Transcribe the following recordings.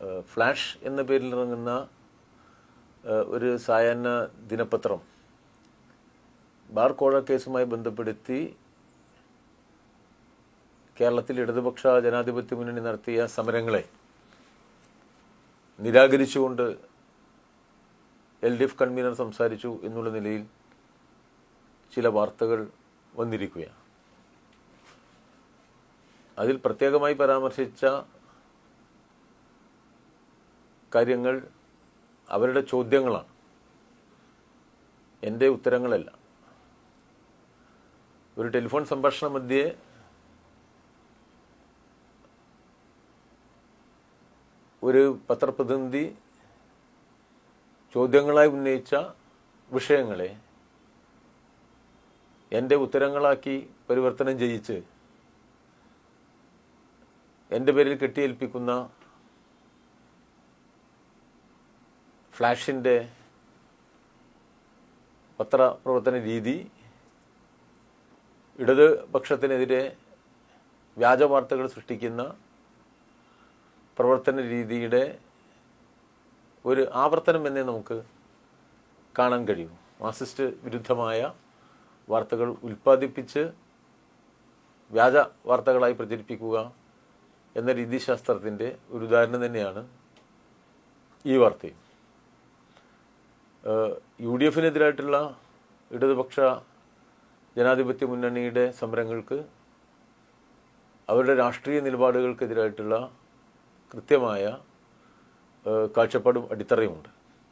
ഏഹ്, flash എന്ന പേരിൽ ഇറങ്ങുന്ന ഏഹ്, ഒരു സായാഹ്ന ദിനപത്രം ബാർ കോഴ കേസുമായി ബന്ധപ്പെടുത്തി കേരളത്തിൽ ഇടതുപക്ഷ ജനാധിപത്യ മുന്നണി നടത്തിയ സമരങ്ങളെ നിരാകരിച്ചുകൊണ്ട് എൽ ഡി എഫ് കൺവീനർ സംസാരിച്ചു എന്നുള്ള നിലയിൽ ചില വാർത്തകൾ വന്നിരിക്കുകയാണ് അതിൽ പ്രത്യേകമായി പരാമർശിച്ച കാര്യങ്ങൾ അവരുടെ ചോദ്യങ്ങളാണ് എൻ്റെ ഉത്തരങ്ങളല്ല ഒരു ടെലിഫോൺ സംഭാഷണ മധ്യേ ഒരു പത്രപ്രതിനിധി ചോദ്യങ്ങളായി ഉന്നയിച്ച വിഷയങ്ങളെ എൻ്റെ ഉത്തരങ്ങളാക്കി പരിവർത്തനം ചെയ്യിച്ച് എൻ്റെ പേരിൽ കെട്ടിയേൽപ്പിക്കുന്ന ഫ്ലാഷിൻ്റെ പത്രപ്രവർത്തന രീതി ഇടതുപക്ഷത്തിനെതിരെ വ്യാജ വാർത്തകൾ സൃഷ്ടിക്കുന്ന പ്രവർത്തന രീതിയുടെ ഒരു ആവർത്തനം എന്നേ നമുക്ക് കാണാൻ കഴിയും മാർസിസ്റ്റ് വിരുദ്ധമായ വാർത്തകൾ ഉൽപ്പാദിപ്പിച്ച് വ്യാജ വാർത്തകളായി പ്രചരിപ്പിക്കുക എന്ന രീതിശാസ്ത്രത്തിൻ്റെ ഒരു ഉദാഹരണം തന്നെയാണ് ഈ വാർത്തയും ഏഹ് യു ഡി എഫിനെതിരായിട്ടുള്ള ഇടതുപക്ഷ ജനാധിപത്യ മുന്നണിയുടെ സമരങ്ങൾക്ക് അവരുടെ രാഷ്ട്രീയ നിലപാടുകൾക്കെതിരായിട്ടുള്ള കൃത്യമായ ഏഹ് കാഴ്ചപ്പാടും അടിത്തറയുമുണ്ട്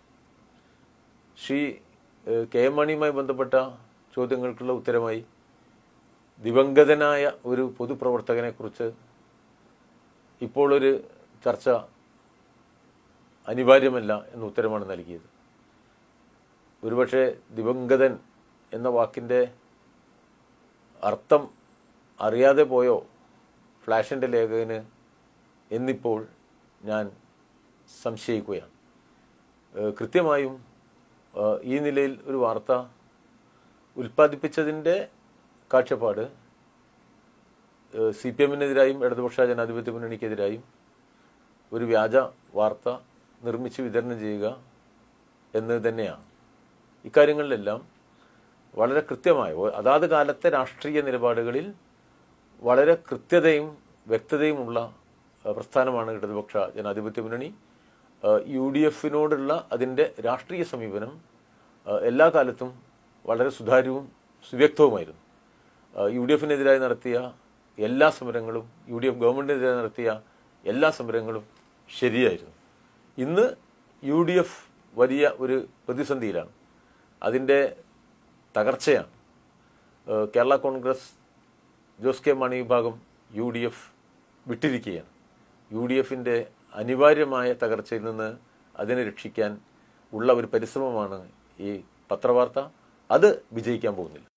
ശ്രീ ഏഹ് കെ എം മാണിയുമായി ബന്ധപ്പെട്ട ചോദ്യങ്ങൾക്കുള്ള ഉത്തരമായി ദിവംഗതനായ ഒരു പൊതുപ്രവർത്തകനെക്കുറിച്ച് ഇപ്പോൾ ഒരു ചർച്ച അനിവാര്യമല്ല എന്ന ഉത്തരമാണ് നൽകിയത് ഒരുപക്ഷെ ദിവംഗതൻ എന്ന വാക്കിൻ്റെ അർത്ഥം അറിയാതെ പോയോ ഫ്ലാഷിൻ്റെ ലേഖകന് എന്നിപ്പോൾ ഞാൻ സംശയിക്കുകയാണ് ഏഹ് കൃത്യമായും ഏഹ് ഈ നിലയിൽ ഒരു വാർത്ത ഉൽപ്പാദിപ്പിച്ചതിൻ്റെ കാഴ്ചപ്പാട് സി പി എമ്മിനെതിരായും ഇടതുപക്ഷ ജനാധിപത്യ മുന്നണിക്കെതിരായും ഒരു വ്യാജ വാർത്ത നിർമ്മിച്ച് വിതരണം ചെയ്യുക എന്നത് തന്നെയാണ് ഇക്കാര്യങ്ങളിലെല്ലാം വളരെ കൃത്യമായ ഒ- അതാത് കാലത്തെ രാഷ്ട്രീയ നിലപാടുകളിൽ വളരെ കൃത്യതയും വ്യക്തതയുമുള്ള ഏഹ്, പ്രസ്ഥാനമാണ് ഇടതുപക്ഷ ജനാധിപത്യ മുന്നണി ഏഹ്, യു ഡി എഫിനോടുള്ള അതിൻ്റെ രാഷ്ട്രീയ സമീപനം ഏഹ്, എല്ലാ കാലത്തും വളരെ സുതാര്യവും സുവ്യക്തവുമായിരുന്നു ഏഹ്, യു ഡി എഫിനെതിരായി നടത്തിയ എല്ലാ സമരങ്ങളും യു ഡി എഫ് ഗവൺമെന്റിനെതിരെ നടത്തിയ എല്ലാ സമരങ്ങളും ശരിയായിരുന്നു ഇന്ന് യു ഡി എഫ് വലിയ ഒരു പ്രതിസന്ധിയിലാണ് അതിൻ്റെ തകർച്ചയാണ് ഏഹ് കേരള കോൺഗ്രസ് ജോസ് കെ മാണി വിഭാഗം യു ഡി എഫ് വിട്ടിരിക്കുകയാണ് യു ഡി എഫിൻ്റെ അനിവാര്യമായ തകർച്ചയിൽ നിന്ന് അതിനെ രക്ഷിക്കാൻ ഉള്ള ഒരു പരിശ്രമമാണ് ഈ പത്രവാർത്ത അത് വിജയിക്കാൻ പോകുന്നില്ല